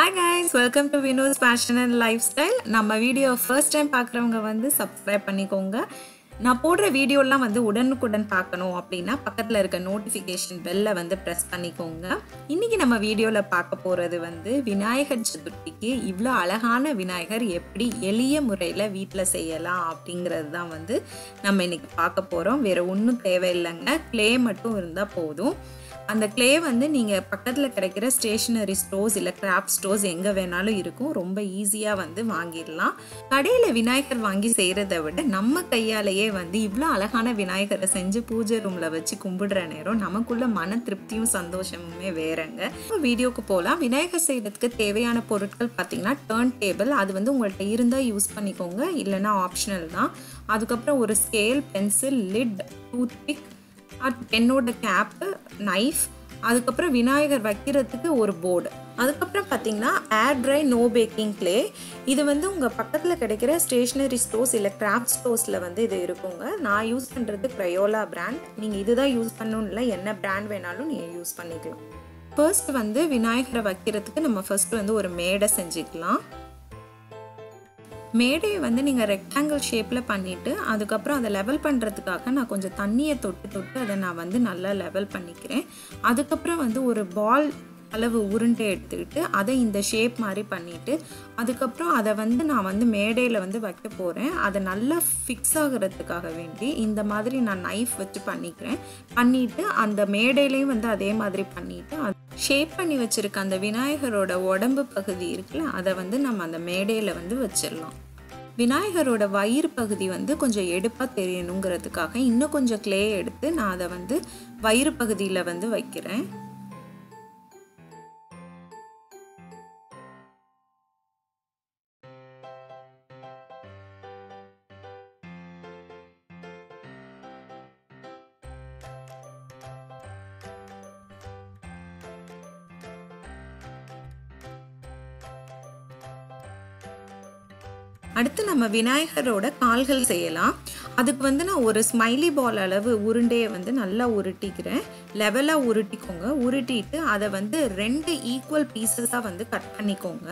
hi guys welcome to Vino's fashion and lifestyle நம்ம video first time பார்க்குறவங்க வந்து subscribe பண்ணிக்கோங்க நான் போடுற வீடியோலாம் வந்து உடனுக்குடன் பார்க்கணும் அப்படின்னா பக்கத்தில் இருக்க நோட்டிஃபிகேஷன் பெல்லை வந்து ப்ரெஸ் பண்ணிக்கோங்க இன்றைக்கி நம்ம வீடியோவில் பார்க்க போகிறது வந்து விநாயகர் சதுர்த்திக்கு இவ்வளோ அழகான விநாயகர் எப்படி எளிய முறையில் வீட்டில் செய்யலாம் அப்படிங்கிறது தான் வந்து நம்ம இன்றைக்கி பார்க்க போகிறோம் வேறு ஒன்றும் தேவையில்லைங்க க்ளே மட்டும் இருந்தால் போதும் அந்த க்ளே வந்து நீங்கள் பக்கத்தில் கிடைக்கிற ஸ்டேஷ்னரி ஸ்டோர்ஸ் இல்லை கிராஃப்ட் ஸ்டோர்ஸ் எங்கே வேணாலும் இருக்கும் ரொம்ப ஈஸியாக வந்து வாங்கிடலாம் கடையில் விநாயகர் வாங்கி செய்கிறத விட நம்ம கையாலேயே வந்து இவ்வளோ அழகான விநாயகரை செஞ்சு பூஜை ரூமில் வச்சு கும்பிடுற நேரம் நமக்குள்ள மன திருப்தியும் சந்தோஷமுமே வேறங்க வீடியோக்கு போகலாம் விநாயகர் செய்கிறதுக்கு தேவையான பொருட்கள் பார்த்தீங்கன்னா டேர்ன் டேபிள் அது வந்து உங்கள்கிட்ட இருந்தால் யூஸ் பண்ணிக்கோங்க இல்லைன்னா ஆப்ஷனல் தான் அதுக்கப்புறம் ஒரு scale pencil lid toothpick பென்னோட கேப்பு நைஃப் அதுக்கப்புறம் விநாயகர் வைக்கிறதுக்கு ஒரு போர்டு அதுக்கப்புறம் பார்த்தீங்கன்னா air dry no baking clay இது வந்து உங்கள் பக்கத்தில் கிடைக்கிற ஸ்டேஷ்னரி ஸ்டோர்ஸ் இல்லை கிராஃப்ட் ஸ்டோர்ஸில் வந்து இது இருக்குங்க நான் யூஸ் பண்ணுறது க்ரையோலா பிராண்ட் நீங்கள் இதுதான் யூஸ் பண்ணணும் இல்லை என்ன பிராண்ட் வேணாலும் நீங்கள் யூஸ் பண்ணிக்கலாம் ஃபர்ஸ்ட் வந்து விநாயகரை வைக்கிறதுக்கு நம்ம ஃபர்ஸ்ட் வந்து ஒரு மேடை செஞ்சுக்கலாம் மேடையை வந்து நீங்கள் ரெக்டாங்கிள் ஷேப்பில் பண்ணிவிட்டு அதுக்கப்புறம் அதை லெவல் பண்ணுறதுக்காக நான் கொஞ்சம் தண்ணியை தொட்டு தொட்டு அதை நான் வந்து நல்லா லெவல் பண்ணிக்கிறேன் அதுக்கப்புறம் வந்து ஒரு பால் அளவு உருண்டை எடுத்துக்கிட்டு அதை இந்த ஷேப் மாதிரி பண்ணிவிட்டு அதுக்கப்புறம் அதை வந்து நான் வந்து மேடையில் வந்து வைக்க போகிறேன் அதை நல்லா ஃபிக்ஸ் ஆகிறதுக்காக வேண்டி இந்த மாதிரி நான் நைஃப் வச்சு பண்ணிக்கிறேன் பண்ணிவிட்டு அந்த மேடையிலையும் வந்து அதே மாதிரி பண்ணிவிட்டு ஷேப் பண்ணி வச்சுருக்க அந்த விநாயகரோட உடம்பு பகுதி இருக்குல்ல அதை வந்து நம்ம அந்த மேடையில் வந்து வச்சிடலாம் விநாயகரோட வயிறு பகுதி வந்து கொஞ்சம் எடுப்பாக தெரியணுங்கிறதுக்காக இன்னும் கொஞ்சம் க்ளே எடுத்து நான் அதை வந்து வயிறு பகுதியில் வந்து வைக்கிறேன் அடுத்து நம்ம விநாயகரோட கால்கள் செய்யலாம் அதுக்கு வந்து நான் ஒரு ஸ்மைலி பால் அளவு உருண்டையை வந்து நல்லா உருட்டிக்கிறேன் லெவலாக உருட்டிக்கோங்க உருட்டிட்டு அதை வந்து ரெண்டு ஈக்குவல் பீசஸாக வந்து கட் பண்ணிக்கோங்க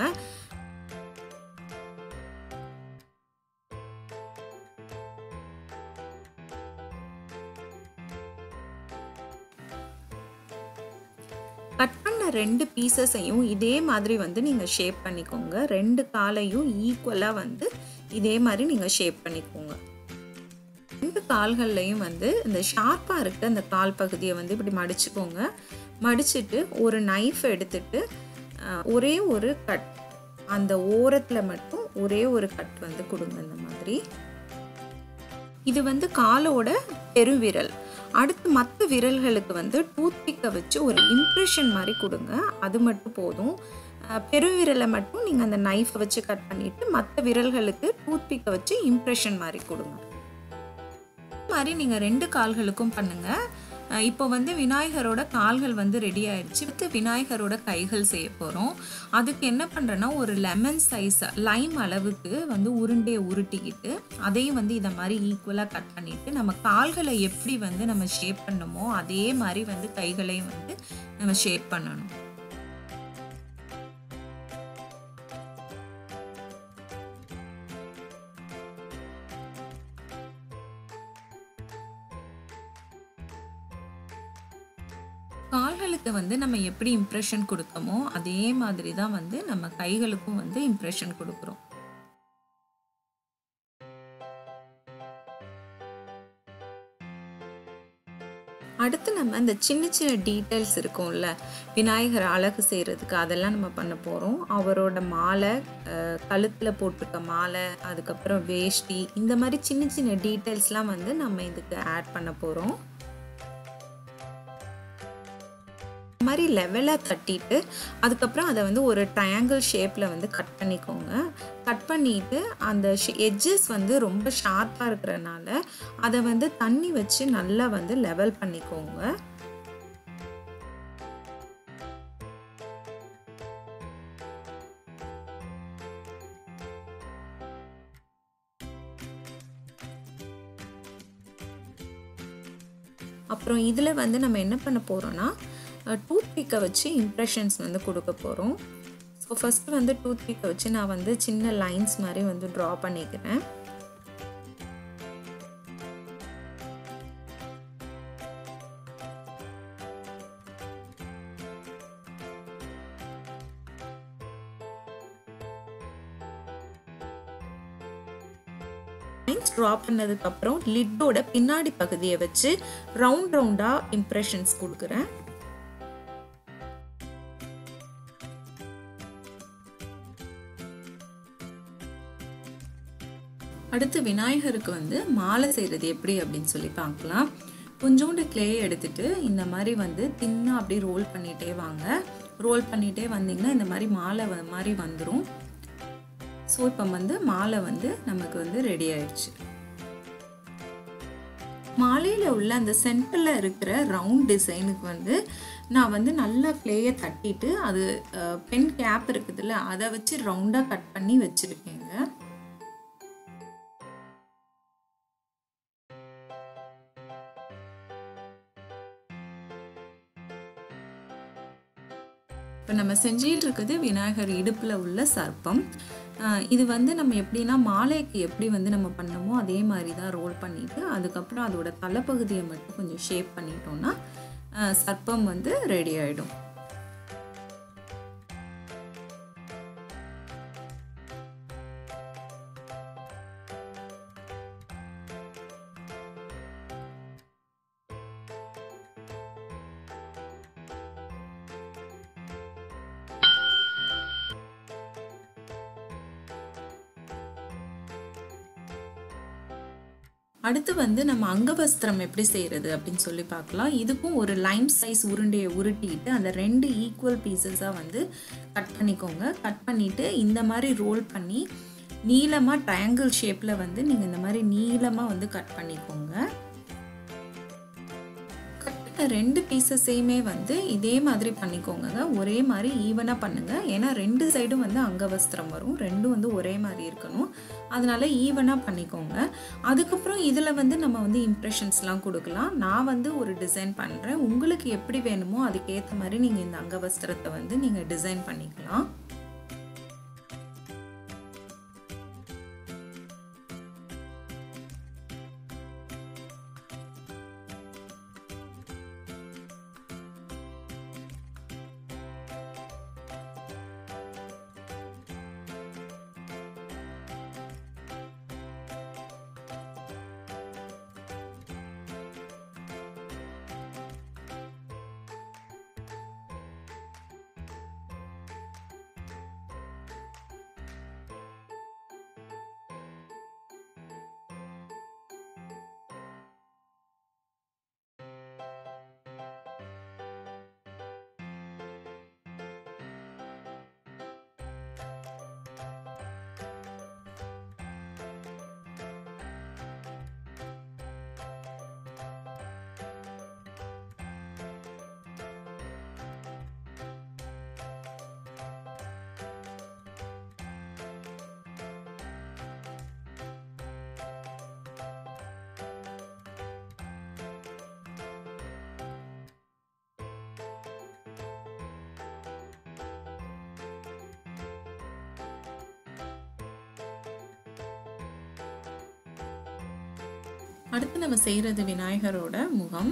கட் பண்ண ரெண்டு பீசஸையும் இதே மாதிரி வந்து நீங்கள் ஷேப் பண்ணிக்கோங்க ரெண்டு காலையும் ஈக்குவலாக வந்து இதே மாதிரி நீங்கள் ஷேப் பண்ணிக்கோங்க ரெண்டு கால்கள்லையும் வந்து இந்த ஷார்ப்பாக இருக்க அந்த கால் பகுதியை வந்து இப்படி மடிச்சுக்கோங்க மடிச்சுட்டு ஒரு நைஃப் எடுத்துட்டு ஒரே ஒரு கட் அந்த ஓரத்தில் மட்டும் ஒரே ஒரு கட் வந்து கொடுங்க இந்த மாதிரி இது வந்து காலோட பெருவிரல் அடுத்து மற்ற விரல்களுக்கு வந்து டூத்பிக்கை வச்சு ஒரு இம்ப்ரெஷன் மாதிரி கொடுங்க அது மட்டும் போதும் பெருவிரலை மட்டும் நீங்கள் அந்த நைஃபை வச்சு கட் பண்ணிவிட்டு மற்ற விரல்களுக்கு டூத்பிக்கை வச்சு இம்ப்ரெஷன் மாதிரி கொடுங்க மாதிரி நீங்கள் ரெண்டு கால்களுக்கும் பண்ணுங்கள் இப்போ வந்து விநாயகரோட கால்கள் வந்து ரெடி ஆயிடுச்சு அடுத்து விநாயகரோட கைகள் செய்ய போகிறோம் அதுக்கு என்ன பண்ணுறேன்னா ஒரு லெமன் சைஸ் லைம் அளவுக்கு வந்து உருண்டையை உருட்டிக்கிட்டு அதையும் வந்து இதை மாதிரி ஈக்குவலாக கட் பண்ணிவிட்டு நம்ம கால்களை எப்படி வந்து நம்ம ஷேப் பண்ணமோ அதே மாதிரி வந்து கைகளையும் வந்து நம்ம ஷேப் பண்ணணும் கால்களுக்கு வந்து நம்ம எப்படி இம்ப்ரெஷன் கொடுத்தோமோ அதே மாதிரி தான் வந்து நம்ம கைகளுக்கும் வந்து இம்ப்ரெஷன் கொடுக்குறோம் அடுத்து நம்ம இந்த சின்ன சின்ன டீட்டெயில்ஸ் இருக்கும்ல விநாயகர் அழகு செய்கிறதுக்கு அதெல்லாம் நம்ம பண்ண போகிறோம் அவரோட மாலை கழுத்தில் போட்டிருக்க மாலை அதுக்கப்புறம் வேஷ்டி இந்த மாதிரி சின்ன சின்ன டீட்டெயில்ஸ்லாம் வந்து நம்ம இதுக்கு ஆட் பண்ண போகிறோம் மாதிரி லெவலாக தட்டிட்டு அதுக்கப்புறம் அதை வந்து ஒரு ட்ரையாங்கிள் ஷேப்பில் வந்து கட் பண்ணிக்கோங்க கட் பண்ணிவிட்டு அந்த எட்ஜஸ் வந்து ரொம்ப ஷார்ப்பாக இருக்கிறனால அதை வந்து தண்ணி வச்சு நல்லா வந்து லெவல் பண்ணிக்கோங்க அப்புறம் இதில் வந்து நம்ம என்ன பண்ண போகிறோன்னா டூத் பிக்கை வச்சு இம்ப்ரெஷன்ஸ் வந்து கொடுக்க போகிறோம் ஸோ ஃபஸ்ட்டு வந்து டூத் பிக்கை வச்சு நான் வந்து சின்ன லைன்ஸ் மாதிரி வந்து ட்ரா பண்ணிக்கிறேன் லைன்ஸ் ட்ரா பண்ணதுக்கப்புறம் லிட்டோட பின்னாடி பகுதியை வச்சு ரவுண்ட் ரவுண்டாக இம்ப்ரெஷன்ஸ் கொடுக்குறேன் அடுத்து விநாயகருக்கு வந்து மாலை செய்கிறது எப்படி அப்படின்னு சொல்லி பார்க்கலாம் கொஞ்சோண்டு கிளே எடுத்துட்டு இந்த மாதிரி வந்து தின்னாக அப்படியே ரோல் பண்ணிகிட்டே வாங்க ரோல் பண்ணிகிட்டே வந்தீங்கன்னா இந்த மாதிரி மாலை வ- மாதிரி வந்துடும் ஸோ இப்போ வந்து மாலை வந்து நமக்கு வந்து ரெடி ஆயிடுச்சு மாலையில் உள்ள அந்த சென்டரில் இருக்கிற ரவுண்ட் டிசைனுக்கு வந்து நான் வந்து நல்லா கிளேயை தட்டிட்டு அது பென் கேப் இருக்குதுல்ல அதை வச்சு ரவுண்டாக கட் பண்ணி வச்சுருக்கேங்க இப்போ நம்ம செஞ்சிட்டு இருக்குது விநாயகர் இடுப்பில் உள்ள சர்ப்பம் ஆஹ் இது வந்து நம்ம எப்படின்னா மாலைக்கு எப்படி வந்து நம்ம பண்ணமோ அதே மாதிரி தான் ரோல் பண்ணிட்டு அதுக்கப்புறம் அதோட தலைப்பகுதியை மட்டும் கொஞ்சம் ஷேப் பண்ணிட்டோம்னா ஆஹ் சர்ப்பம் வந்து ரெடி ஆகிடும் அடுத்து வந்து நம்ம அங்கவஸ்திரம் எப்படி செய்கிறது அப்படின்னு சொல்லி பார்க்கலாம் இதுக்கும் ஒரு லைம் சைஸ் உருண்டையை உருட்டிட்டு அந்த ரெண்டு ஈக்குவல் பீசஸாக வந்து கட் பண்ணிக்கோங்க கட் பண்ணிவிட்டு இந்த மாதிரி ரோல் பண்ணி நீளமாக ட்ரையாங்கிள் ஷேப்பில் வந்து நீங்கள் இந்த மாதிரி நீளமாக வந்து கட் பண்ணிக்கோங்க கட் பண்ண ரெண்டு பீசஸையுமே வந்து இதே மாதிரி பண்ணிக்கோங்க ஒரே மாதிரி ஈவனாக பண்ணுங்கள் ஏன்னா ரெண்டு சைடும் வந்து அங்கவஸ்திரம் வரும் ரெண்டும் வந்து ஒரே மாதிரி இருக்கணும் அதனால ஈவனாக பண்ணிக்கோங்க அதுக்கப்புறம் இதில் வந்து நம்ம வந்து இம்ப்ரெஷன்ஸ்லாம் கொடுக்கலாம் நான் வந்து ஒரு டிசைன் பண்ணுறேன் உங்களுக்கு எப்படி வேணுமோ அதுக்கேற்ற மாதிரி நீங்கள் இந்த அங்கவஸ்திரத்தை வந்து நீங்கள் டிசைன் பண்ணிக்கலாம் அடுத்து நம்ம செய்கிறது விநாயகரோட முகம்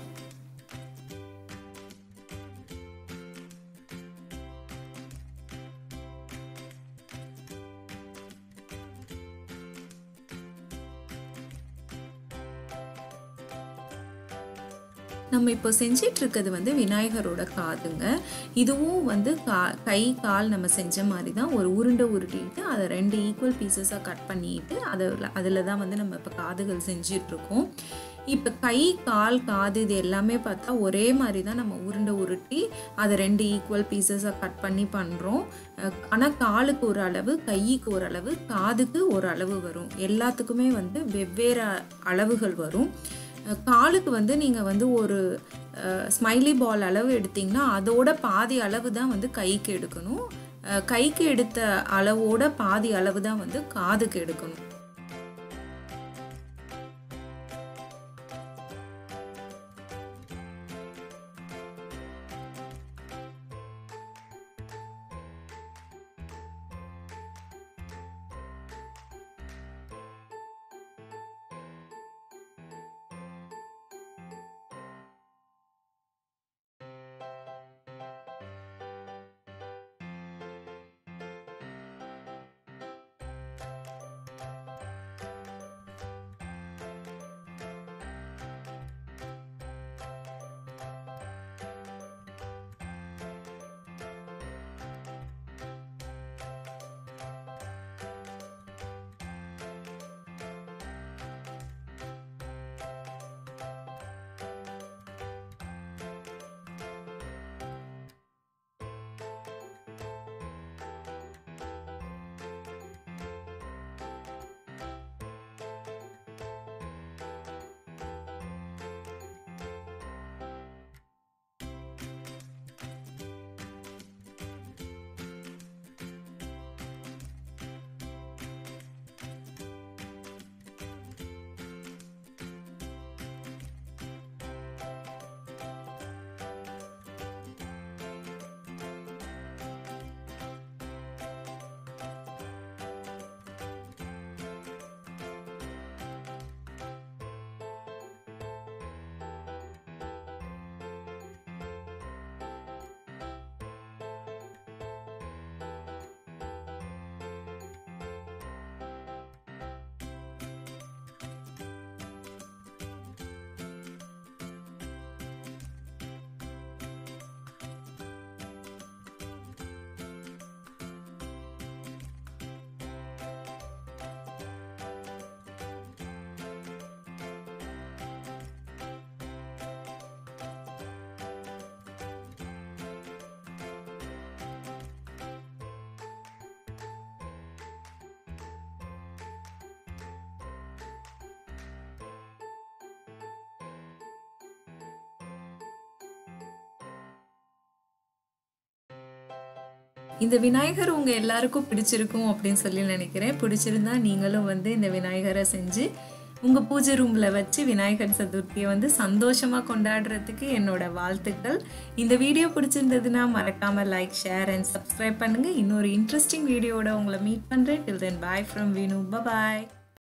நம்ம இப்போ செஞ்சிட்டு இருக்கிறது வந்து விநாயகரோட காதுங்க இதுவும் வந்து கா கை கால் நம்ம செஞ்ச மாதிரி தான் ஒரு உருண்டை உருட்டிட்டு அதை ரெண்டு ஈக்குவல் பீசஸாக கட் பண்ணிட்டு அதில் அதில் தான் வந்து நம்ம இப்போ காதுகள் செஞ்சிட்ருக்கோம் இப்போ கை கால் காது இது எல்லாமே பார்த்தா ஒரே மாதிரி தான் நம்ம உருண்டை உருட்டி அதை ரெண்டு ஈக்குவல் பீசஸாக கட் பண்ணி பண்ணுறோம் ஆனால் காலுக்கு ஒரு அளவு கைக்கு ஒரு அளவு காதுக்கு ஒரு அளவு வரும் எல்லாத்துக்குமே வந்து வெவ்வேறு அளவுகள் வரும் காலுக்கு வந்து நீங்கள் வந்து ஒரு ஸ்மைலி பால் அளவு எடுத்திங்கன்னா அதோட பாதி அளவு தான் வந்து கைக்கு எடுக்கணும் கைக்கு எடுத்த அளவோட பாதி அளவு தான் வந்து காதுக்கு எடுக்கணும் இந்த விநாயகர் உங்கள் எல்லாருக்கும் பிடிச்சிருக்கும் அப்படின்னு சொல்லி நினைக்கிறேன் பிடிச்சிருந்தா நீங்களும் வந்து இந்த விநாயகரை செஞ்சு உங்கள் பூஜை ரூமில் வச்சு விநாயகர் சதுர்த்தியை வந்து சந்தோஷமாக கொண்டாடுறதுக்கு என்னோட வாழ்த்துக்கள் இந்த வீடியோ பிடிச்சிருந்ததுன்னா மறக்காமல் லைக் ஷேர் அண்ட் சப்ஸ்கிரைப் பண்ணுங்கள் இன்னொரு இன்ட்ரெஸ்டிங் வீடியோட உங்களை மீட் பண்ணுறேன் டில் தென் பாய் ஃப்ரம் வீனு பாய்